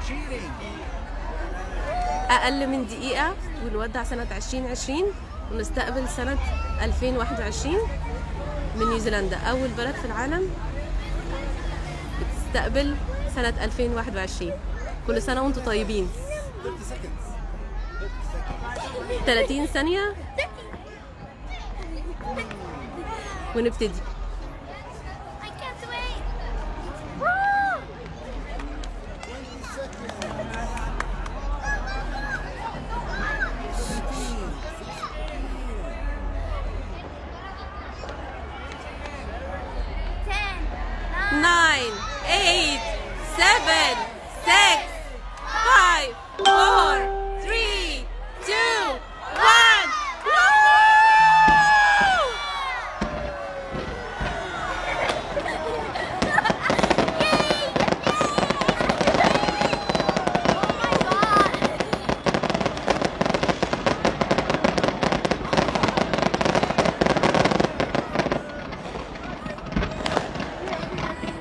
أقل من دقيقة ونودع سنة 2020 ونستقبل سنة 2021 من نيوزيلندا أول بلد في العالم بتستقبل سنة 2021 كل سنة وانتم طيبين 30 ثانية ونبتدي I can't wait. Ten, nine, 9 8 7 6 5 4 3 2 1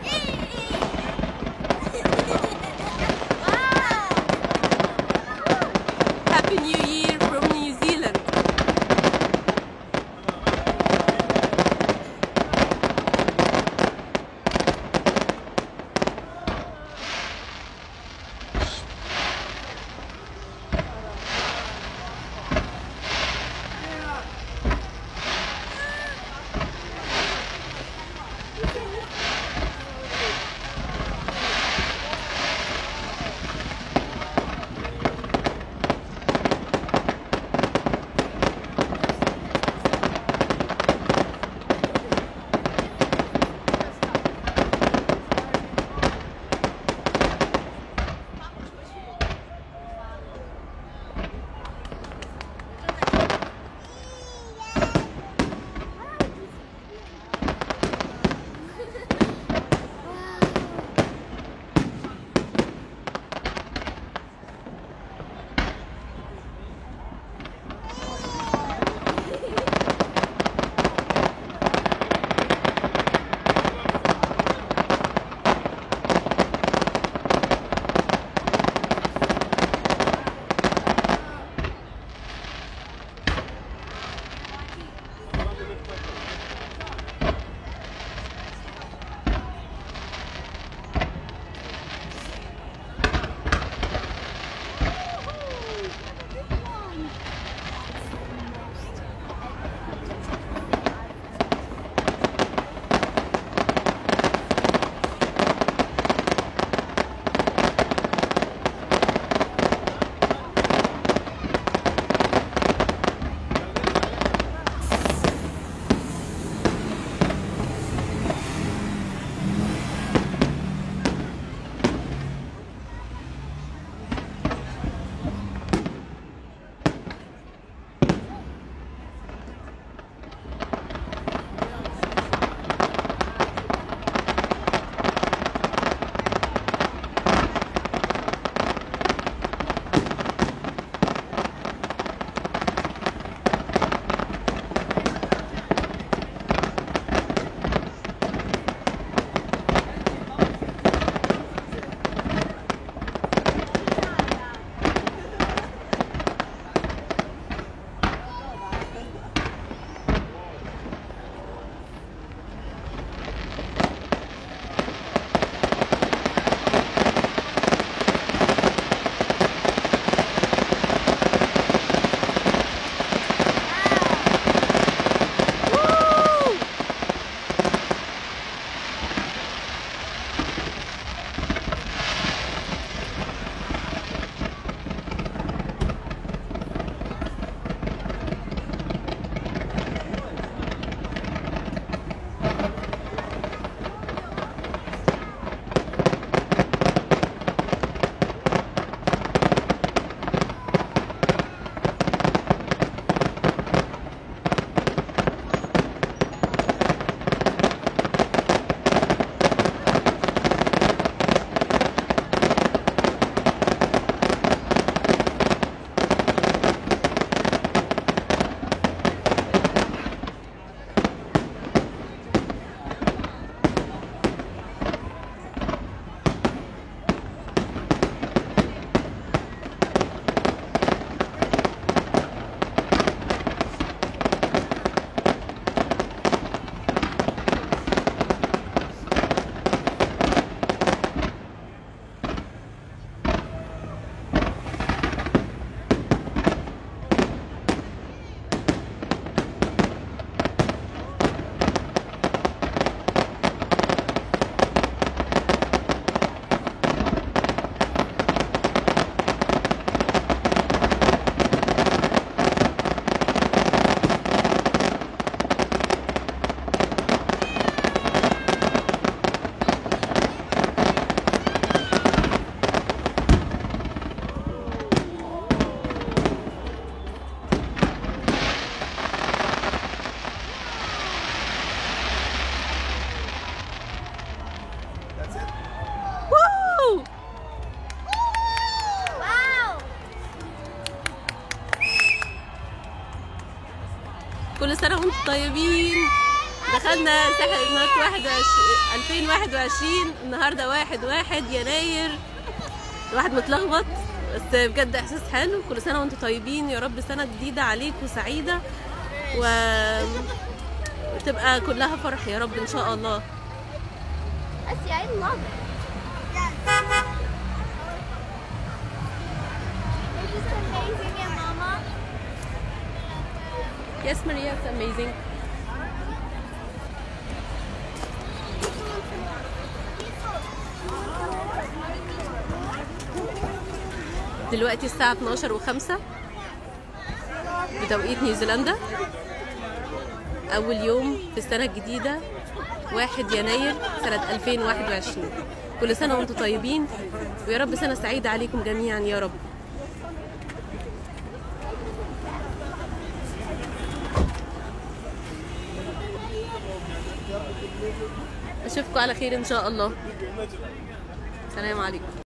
Wow! طيبين دخلنا سنة 2021 النهاردة واحد واحد يناير الواحد متلخبط بس بجد احساس حلو كل سنة وانتم طيبين يا رب سنة جديدة عليكم سعيدة و وتبقى كلها فرح يا رب ان شاء الله Essie, I love it. It's just amazing, and Mama. Yes Maria it's amazing دلوقتي الساعة 12 و5 بتوقيت نيوزيلندا أول يوم في السنة الجديدة 1 يناير سنة 2021 كل سنة وانتم طيبين ويا رب سنة سعيدة عليكم جميعا يا رب أشوفكم على خير إن شاء الله سلام عليكم